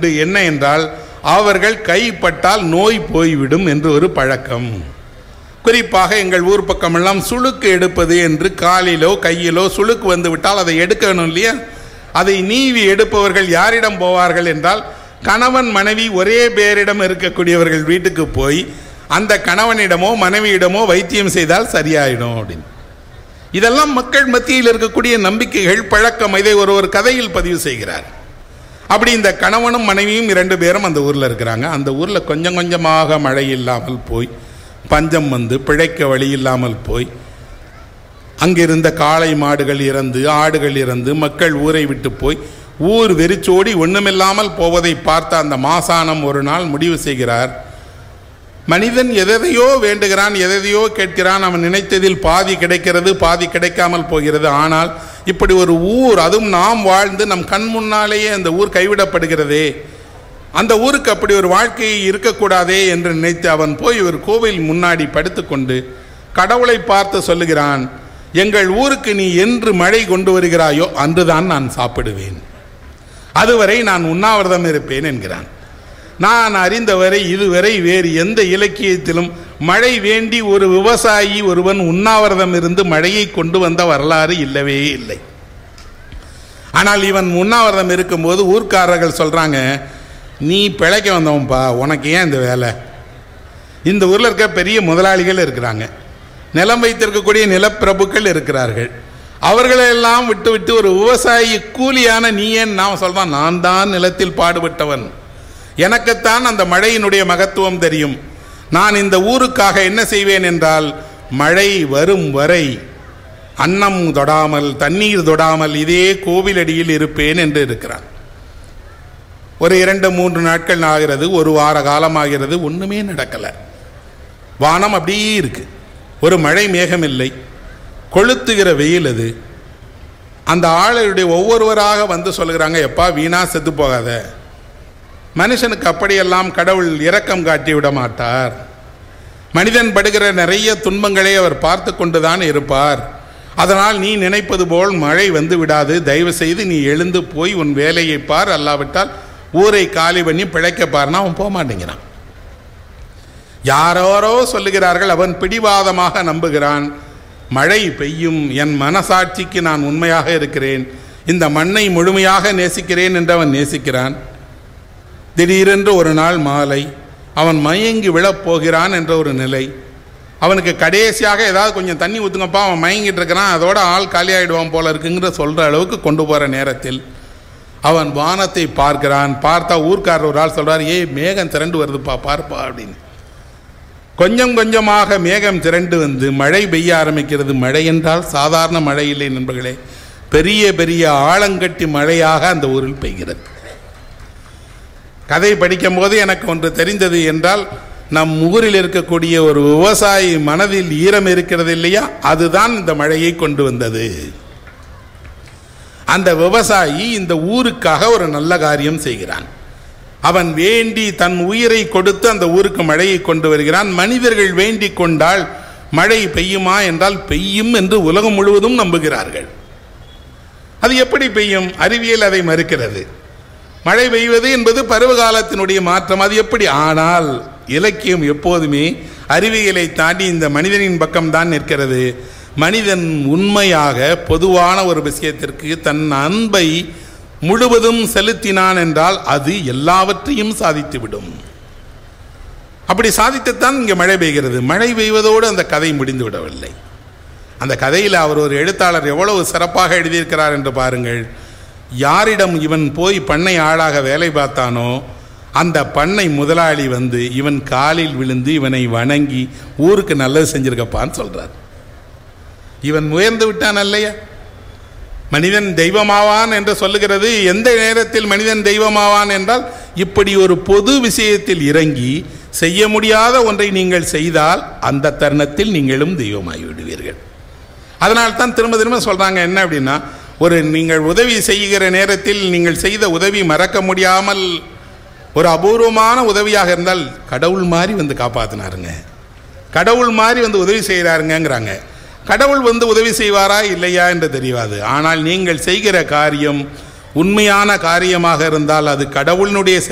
இது என்ன என்றால் அவர்கள் கைப்பட்டால் நோய் போய்விடும் என்று ஒரு பழக்கம் குறிப்பாக எங்கள் ஊர் பக்கமெல்லாம் சுளுக்கு எடுப்பது என்று காலிலோ கையிலோ சுளுக்கு வந்து விட்டால் அதை எடுக்கணும் இல்லையா அதை நீவி எடுப்பவர்கள் யாரிடம் போவார்கள் என்றால் கணவன் மனைவி ஒரே பேரிடம் இருக்கக்கூடியவர்கள் வீட்டுக்கு போய் அந்த கணவனிடமோ மனைவியிடமோ வைத்தியம் செய்தால் சரியாயிடும் அப்படின்னு இதெல்லாம் மக்கள் மத்தியில் இருக்கக்கூடிய நம்பிக்கைகள் பழக்கம் இதை ஒரு ஒரு கதையில் பதிவு செய்கிறார் அப்படி இந்த கணவனும் மனைவியும் இரண்டு பேரும் அந்த ஊரில் இருக்கிறாங்க அந்த ஊரில் கொஞ்சம் கொஞ்சமாக மழை இல்லாமல் போய் பஞ்சம் வந்து பிழைக்க வழி இல்லாமல் போய் அங்கிருந்த காளை மாடுகள் இறந்து ஆடுகள் இறந்து மக்கள் ஊரை விட்டு போய் ஊர் வெறிச்சோடி ஒண்ணுமில்லாமல் போவதை பார்த்த அந்த மாசானம் ஒரு நாள் முடிவு செய்கிறார் மனிதன் எதையோ வேண்டுகிறான் எதையோ கேட்கிறான் அவன் நினைத்ததில் பாதி கிடைக்கிறது பாதி கிடைக்காமல் போகிறது ஆனால் இப்படி ஒரு ஊர் அதுவும் நாம் வாழ்ந்து நம் கண் முன்னாலேயே அந்த ஊர் கைவிடப்படுகிறதே அந்த ஊருக்கு அப்படி ஒரு வாழ்க்கை இருக்கக்கூடாதே என்று நினைத்து அவன் போய் ஒரு கோவில் முன்னாடி படுத்துக்கொண்டு கடவுளை பார்த்து சொல்லுகிறான் எங்கள் ஊருக்கு நீ என்று மழை கொண்டு வருகிறாயோ அன்றுதான் நான் சாப்பிடுவேன் அதுவரை நான் உண்ணாவிரதம் இருப்பேன் என்கிறான் நான் அறிந்தவரை இதுவரை வேறு எந்த இலக்கியத்திலும் மழை வேண்டி ஒரு விவசாயி ஒருவன் உண்ணாவிரதம் இருந்து மழையை கொண்டு வந்த வரலாறு இல்லவே இல்லை ஆனால் இவன் உண்ணாவிரதம் இருக்கும்போது ஊர்க்காரர்கள் சொல்றாங்க நீ பிழைக்க வந்தவன்பா உனக்கு ஏன் இந்த வேலை இந்த ஊரில் இருக்க பெரிய முதலாளிகள் இருக்கிறாங்க நிலம் வைத்திருக்கக்கூடிய நிலப்பிரபுக்கள் இருக்கிறார்கள் அவர்களெல்லாம் விட்டு விட்டு ஒரு விவசாயி கூலியான நீ ஏன் நான் சொல்றான் நான் தான் நிலத்தில் பாடுபட்டவன் எனக்குத்தான் அந்த மழையினுடைய மகத்துவம் தெரியும் நான் இந்த ஊருக்காக என்ன செய்வேன் என்றால் மழை வரும் வரை அன்னம் தொடாமல் தண்ணீர் தொடாமல் இதே கோவிலடியில் இருப்பேன் என்று இருக்கிறான் ஒரு இரண்டு மூன்று நாட்கள் ஆகிறது ஒரு வார காலம் ஆகிறது ஒண்ணுமே நடக்கல வானம் அப்படியே இருக்கு ஒரு மழை மேகம் இல்லை கொளுத்துகிற வெயில் அது அந்த ஆளுடைய ஒவ்வொருவராக வந்து சொல்லுகிறாங்க எப்பா வீணா செத்து போகாத மனுஷனுக்கு அப்படியெல்லாம் கடவுள் இரக்கம் காட்டி விட மாட்டார் மனிதன் படுகிற நிறைய துன்பங்களை அவர் பார்த்து கொண்டுதான் இருப்பார் அதனால் நீ நினைப்பது போல் மழை வந்து விடாது தயவு செய்து நீ எழுந்து போய் உன் வேலையை பார் அல்லாவிட்டால் ஊரை காலி பண்ணி பிழைக்க பாருன்னா அவன் போக மாட்டேங்கிறான் யாரோரோ சொல்லுகிறார்கள் அவன் பிடிவாதமாக நம்புகிறான் மழை பெய்யும் என் மனசாட்சிக்கு நான் உண்மையாக இருக்கிறேன் இந்த மண்ணை முழுமையாக நேசிக்கிறேன் என்று அவன் நேசிக்கிறான் திடீரென்று ஒரு நாள் மாலை அவன் மயங்கி விழப் போகிறான் என்ற ஒரு நிலை அவனுக்கு கடைசியாக ஏதாவது கொஞ்சம் தண்ணி ஊற்றுங்கப்பா அவன் மயங்கிட்டு இருக்கிறான் அதோட ஆள் காலியாயிடுவான் போல இருக்குங்கிற சொல்கிற அளவுக்கு கொண்டு போகிற நேரத்தில் அவன் வானத்தை பார்க்கிறான் பார்த்தா ஊர்க்காரர் ஒரு ஆள் சொல்றார் ஏய் மேகம் திரண்டு வருதுப்பா பார்ப்பா அப்படின்னு கொஞ்சம் கொஞ்சமாக மேகம் திரண்டு வந்து மழை பெய்ய ஆரம்பிக்கிறது மழை என்றால் சாதாரண மழை இல்லை நண்பர்களே பெரிய பெரிய ஆழங்கட்டி மழையாக அந்த ஊரில் பெய்கிறது கதை படிக்கும் போது எனக்கு ஒன்று தெரிந்தது என்றால் நம் ஊரில் இருக்கக்கூடிய ஒரு விவசாயி மனதில் ஈரம் இருக்கிறது இல்லையா அதுதான் இந்த மழையை கொண்டு வந்தது அந்த விவசாயி இந்த ஊருக்காக ஒரு நல்ல காரியம் செய்கிறான் அவன் வேண்டி தன் உயிரை கொடுத்து அந்த ஊருக்கு மழையை கொண்டு வருகிறான் மனிதர்கள் வேண்டி கொண்டால் மழை பெய்யுமா என்றால் பெய்யும் என்று உலகம் முழுவதும் நம்புகிறார்கள் அது எப்படி பெய்யும் அறிவியல் அதை மறுக்கிறது மழை பெய்வது என்பது பருவகாலத்தினுடைய மாற்றம் அது எப்படி ஆனால் இலக்கியம் எப்போதுமே அறிவியலை தாண்டி இந்த மனிதனின் பக்கம்தான் நிற்கிறது மனிதன் உண்மையாக பொதுவான ஒரு விஷயத்திற்கு தன் அன்பை முழுவதும் செலுத்தினான் என்றால் அது எல்லாவற்றையும் சாதித்துவிடும் அப்படி சாதித்துத்தான் இங்கே மழை பெய்கிறது மழை பெய்வதோடு அந்த கதை முடிந்து விடவில்லை அந்த கதையில் அவர் ஒரு எழுத்தாளர் எவ்வளவு சிறப்பாக எழுதியிருக்கிறார் என்று பாருங்கள் யாரிடம் இவன் போய் பண்ணை ஆளாக வேலை பார்த்தானோ அந்த பண்ணை முதலாளி வந்து இவன் காலில் விழுந்து இவனை வணங்கி ஊருக்கு நல்லது செஞ்சிருக்கப்பான்னு சொல்றார் இவன் முயர்ந்து விட்டான் அல்லையா மனிதன் தெய்வமாவான் என்று சொல்லுகிறது எந்த நேரத்தில் மனிதன் தெய்வமாவான் என்றால் இப்படி ஒரு பொது விஷயத்தில் இறங்கி செய்ய முடியாத ஒன்றை நீங்கள் செய்தால் அந்த தருணத்தில் நீங்களும் தெய்வமாகி விடுவீர்கள் அதனால் தான் திரும்ப திரும்ப சொல்றாங்க என்ன அப்படின்னா ஒரு நீங்கள் உதவி செய்கிற நேரத்தில் நீங்கள் செய்த உதவி மறக்க முடியாமல் ஒரு அபூர்வமான உதவியாக இருந்தால் கடவுள் மாதிரி வந்து காப்பாத்தினாருங்க கடவுள் மாதிரி வந்து உதவி செய்கிறாருங்கிறாங்க கடவுள் வந்து உதவி செய்வாரா இல்லையா என்று தெரியாது ஆனால் நீங்கள் செய்கிற காரியம் உண்மையான காரியமாக இருந்தால் அது கடவுளினுடைய